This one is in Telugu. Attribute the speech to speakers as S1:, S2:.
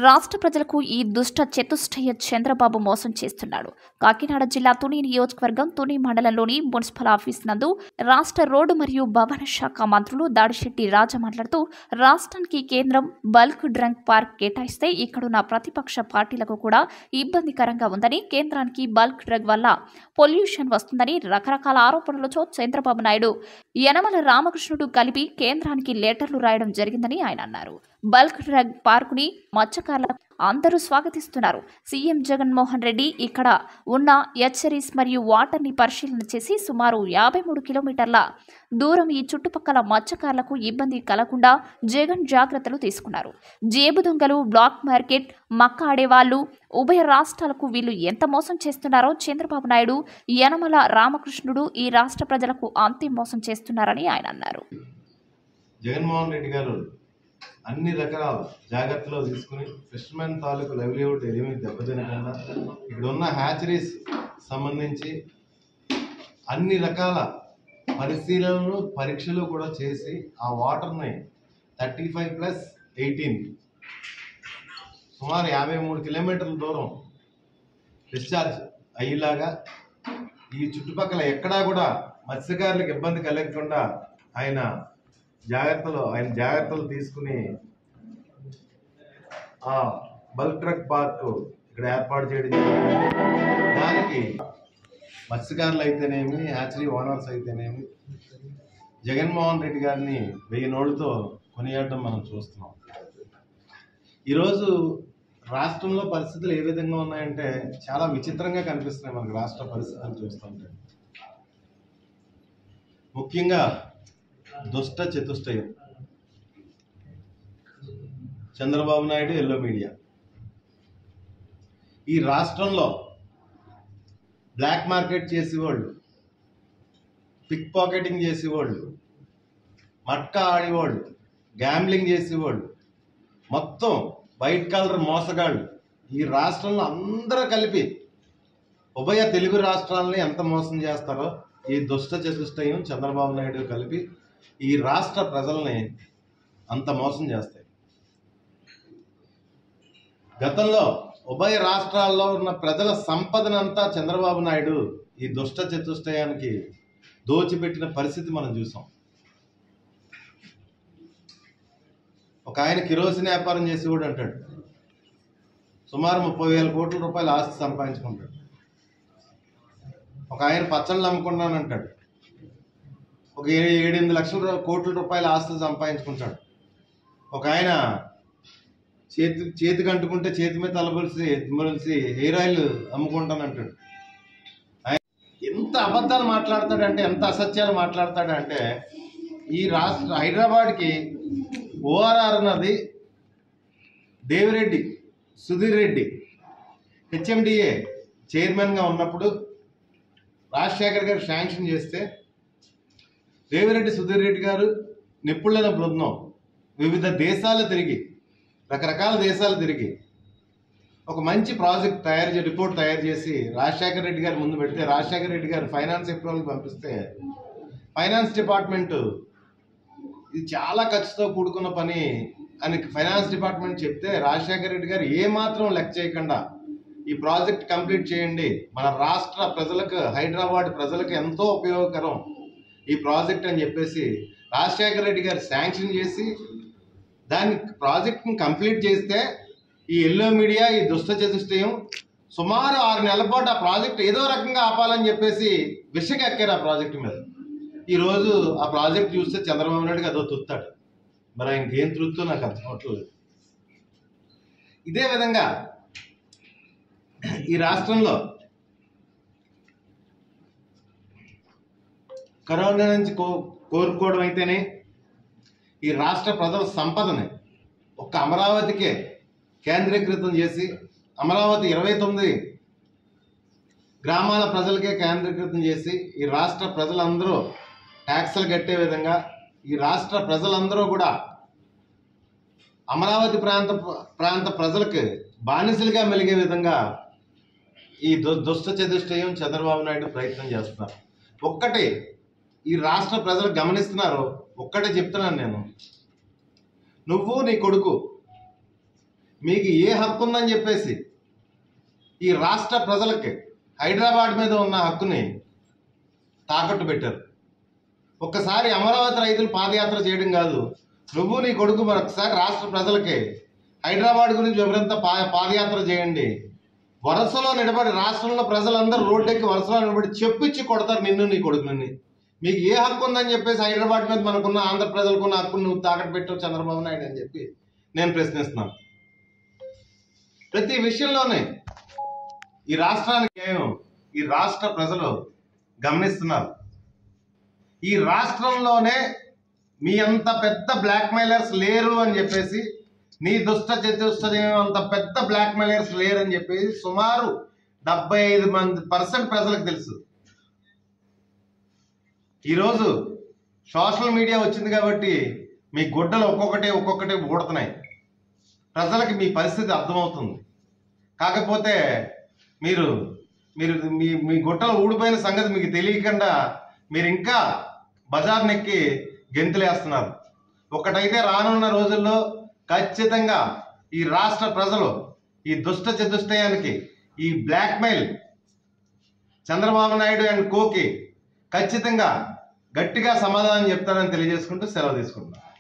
S1: రాష్ట్ర ప్రజలకు ఈ దుష్ట చతుష్టయ చంద్రబాబు మోసం చేస్తున్నాడు కాకినాడ జిల్లా తుని నియోజకవర్గం తుని మండలంలోని మున్సిపల్ ఆఫీస్ నందు రాష్ట్ర రోడ్డు మరియు భవన శాఖ మంత్రులు దాడిశెట్టి రాజా మాట్లాడుతూ రాష్ట్రానికి కేంద్రం బల్క్ డ్రంక్ పార్క్ కేటాయిస్తే ఇక్కడున్న ప్రతిపక్ష పార్టీలకు కూడా ఇబ్బందికరంగా ఉందని కేంద్రానికి బల్క్ డ్రగ్ వల్ల పొల్యూషన్ వస్తుందని రకరకాల ఆరోపణలతో చంద్రబాబు నాయుడు యనమల రామకృష్ణుడు కలిపి కేంద్రానికి లేటర్లు రాయడం జరిగిందని ఆయన అన్నారు బల్క్ డ్రగ్ పార్కుని మత్స్యకారుల అందరూ స్వాగతిస్తున్నారు సీఎం జగన్మోహన్ రెడ్డి ఇక్కడ ఉన్న ఎచ్చరీస్ మరియు వాటర్ని పరిశీలన చేసి సుమారు యాభై మూడు కిలోమీటర్ల దూరం ఈ చుట్టుపక్కల మత్స్యకారులకు ఇబ్బంది కలగకుండా జగన్ జాగ్రత్తలు తీసుకున్నారు జేబు దొంగలు బ్లాక్ మార్కెట్ మక్క ఆడేవాళ్ళు ఉభయ రాష్ట్రాలకు వీళ్ళు ఎంత మోసం చేస్తున్నారో చంద్రబాబు నాయుడు యనమల రామకృష్ణుడు ఈ రాష్ట్ర ప్రజలకు అంతే మోసం చేస్తున్నారని ఆయన అన్నారు
S2: జగన్మోహన్ రెడ్డి గారు అన్ని రకాల జాగ్రత్తలు తీసుకుని ఫిషర్మెన్ తాలూకు లైవ్లీహుడ్ ఏమీ దెబ్బతినకుండా ఇక్కడ ఉన్న హ్యాచరీస్ సంబంధించి అన్ని రకాల పరిశీలనలు పరీక్షలు కూడా చేసి ఆ వాటర్ని థర్టీ ఫైవ్ ప్లస్ ఎయిటీన్ సుమారు యాభై మూడు కిలోమీటర్ల దూరం డిశ్చార్జ్ అయ్యేలాగా ఈ చుట్టుపక్కల ఎక్కడా కూడా మత్స్యకారులకు ఇబ్బంది కలగకుండా ఆయన జాగ్రత్తలు ఆయన జాగ్రత్తలు తీసుకుని ఆ బల్క్ ట్రక్ పార్క్ ఇక్కడ ఏర్పాటు చేయడం జరిగింది. దానికి మత్స్యకారులు అయితేనేమి హ్యాచరీ ఓనర్స్ అయితేనేమి జగన్మోహన్ రెడ్డి గారిని వెయ్యి నోళ్ళతో కొనియాడడం మనం చూస్తున్నాం ఈరోజు రాష్ట్రంలో పరిస్థితులు ఏ విధంగా ఉన్నాయంటే చాలా విచిత్రంగా కనిపిస్తున్నాయి మనకు రాష్ట్ర పరిస్థితులు చూస్తుంటే ముఖ్యంగా దుష్ట చతుష్టయం చంద్రబాబు నాయుడు ఎల్లో మీడియా ఈ రాష్ట్రంలో బ్లాక్ మార్కెట్ చేసేవాళ్ళు పిక్ పాకెటింగ్ చేసేవాళ్ళు మట్కా ఆడేవాళ్ళు గ్యాంబ్లింగ్ చేసేవాళ్ళు మొత్తం వైట్ కలర్ మోసగాళ్ళు ఈ రాష్ట్రంలో అందరూ కలిపి ఉభయ తెలుగు రాష్ట్రాలని ఎంత మోసం చేస్తారో ఈ దుష్ట చతుష్టయం చంద్రబాబు నాయుడు కలిపి ఈ రాష్ట్ర ప్రజల్ని అంత మోసం చేస్తాయి గతంలో ఉభయ రాష్ట్రాల్లో ఉన్న ప్రజల సంపదనంతా చంద్రబాబు నాయుడు ఈ దుష్ట చతుష్టయానికి దోచిపెట్టిన పరిస్థితి మనం చూసాం ఒక ఆయన కిరోసిన్ వ్యాపారం చేసి కూడా అంటాడు సుమారు ముప్పై వేల కోట్ల రూపాయల ఆస్తి సంపాదించుకుంటాడు ఒక ఆయన పచ్చళ్ళు అమ్ముకున్నాను అంటాడు ఒక ఏ- ఏడెనిమిది లక్షల రూ- కోట్ల రూపాయల ఆస్తులు సంపాదించుకుంటాడు ఒక ఆయన చేతి చేతికి అంటుకుంటే చేతి మీద తలబలిసి మొలిసి హెయిర్ ఆయిల్ అమ్ముకుంటాను అంటాడు ఆయన ఎంత అబద్ధాలు మాట్లాడతాడంటే ఎంత అసత్యాలు మాట్లాడతాడంటే ఈ రాష్ట్ర హైదరాబాద్కి ఓఆర్ఆర్ అన్నది దేవిరెడ్డి సుధీర్ రెడ్డి హెచ్ఎండిఏ చైర్మన్గా ఉన్నప్పుడు రాజశేఖర్ గారు శాంక్షన్ చేస్తే రేవిరెడ్డి సుధీర్ రెడ్డి గారు నిపుణుల బృందం వివిధ దేశాలు తిరిగి రకరకాల దేశాలు తిరిగి ఒక మంచి ప్రాజెక్ట్ తయారు చేసి రిపోర్ట్ తయారు చేసి రాజశేఖర్ రెడ్డి గారు ముందు పెడితే రాజశేఖర్ రెడ్డి గారు ఫైనాన్స్ అప్రూవల్కి పంపిస్తే ఫైనాన్స్ డిపార్ట్మెంట్ ఇది చాలా ఖర్చుతో కూడుకున్న పని అని ఫైనాన్స్ డిపార్ట్మెంట్ చెప్తే రాజశేఖర రెడ్డి గారు ఏ మాత్రం లెక్క చేయకుండా ఈ ప్రాజెక్ట్ కంప్లీట్ చేయండి మన రాష్ట్ర ప్రజలకు హైదరాబాద్ ప్రజలకు ఎంతో ఉపయోగకరం ఈ ప్రాజెక్ట్ అని చెప్పేసి రాజశేఖర రెడ్డి గారు శాంక్షన్ చేసి దాన్ని ప్రాజెక్ట్ని కంప్లీట్ చేస్తే ఈ ఎల్లో మీడియా ఈ దుష్ట చతుష్టయం సుమారు ఆరు నెలల పాటు ఆ ప్రాజెక్ట్ ఏదో రకంగా ఆపాలని చెప్పేసి విషకెక్కారు ఆ ప్రాజెక్ట్ మీద ఈరోజు ఆ ప్రాజెక్ట్ చూస్తే చంద్రబాబు నాయుడుకి అదో తుత్తాడు మరి ఆయనకి ఏం తృప్తో నాకు అర్థం అవట్లేదు ఇదే విధంగా ఈ రాష్ట్రంలో కరోనా నుంచి కో కోరుకోవడం అయితేనే ఈ రాష్ట్ర ప్రజల సంపదని ఒక్క అమరావతికే కేంద్రీకృతం చేసి అమరావతి ఇరవై తొమ్మిది గ్రామాల ప్రజలకే కేంద్రీకృతం చేసి ఈ రాష్ట్ర ప్రజలందరూ ట్యాక్సులు కట్టే విధంగా ఈ రాష్ట్ర ప్రజలందరూ కూడా అమరావతి ప్రాంత ప్రాంత ప్రజలకు బానిసలుగా మెలిగే విధంగా ఈ దు- దుష్ట చతుష్టయం చంద్రబాబు నాయుడు ప్రయత్నం చేస్తున్నారు ఒక్కటి ఈ రాష్ట్ర ప్రజలు గమనిస్తున్నారు ఒక్కటే చెప్తున్నాను నేను నువ్వు నీ కొడుకు మీకు ఏ హక్కు ఉందని చెప్పేసి ఈ రాష్ట్ర ప్రజలకి హైదరాబాద్ మీద ఉన్న హక్కుని తాకట్టు పెట్టారు ఒక్కసారి అమరావతి రైతులు పాదయాత్ర చేయడం కాదు నువ్వు నీ కొడుకు మరొకసారి రాష్ట్ర ప్రజలకి హైదరాబాద్ గురించి వివరంతా పా పాదయాత్ర చేయండి వరుసలో నిలబడి రాష్ట్రంలో ప్రజలందరూ రోడ్డెక్కి వరుసలో నిలబడి చెప్పిచ్చి కొడతారు నిన్ను నీ కొడుకుని మీకు ఏ హక్కు ఉందని చెప్పేసి హైదరాబాద్ మీద మనకున్న ఆంధ్ర ప్రజలకున్న హక్కును నువ్వు తాకట్టు పెట్టావు చంద్రబాబు నాయుడు అని చెప్పి నేను ప్రశ్నిస్తున్నాను ప్రతి విషయంలోనే ఈ రాష్ట్రానికి ఏమో ఈ రాష్ట్ర ప్రజలు గమనిస్తున్నారు ఈ రాష్ట్రంలోనే మీ అంత పెద్ద బ్లాక్ మెయిలర్స్ లేరు అని చెప్పేసి నీ దుష్ట చతుష్ట అంత పెద్ద బ్లాక్ మెయిలర్స్ లేరు అని చెప్పేసి సుమారు డెబ్బై ఐదు మంది పర్సెంట్ ప్రజలకు తెలుసు ఈరోజు సోషల్ మీడియా వచ్చింది కాబట్టి మీ గుడ్డలు ఒక్కొక్కటి ఒక్కొక్కటి ఊడుతున్నాయి ప్రజలకి మీ పరిస్థితి అర్థమవుతుంది కాకపోతే మీరు మీరు మీ మీ గుట్టలు ఊడిపోయిన సంగతి మీకు తెలియకుండా మీరు ఇంకా బజార్ నెక్కి గెంతులేస్తున్నారు ఒకటైతే రానున్న రోజుల్లో ఖచ్చితంగా ఈ రాష్ట్ర ప్రజలు ఈ దుష్ట చతుష్టయానికి ఈ బ్లాక్మెయిల్ చంద్రబాబు నాయుడు అండ్ కోకి ఖచ్చితంగా గట్టిగా సమాధానం చెప్తారని తెలియజేసుకుంటూ సెలవు తీసుకుంటున్నాను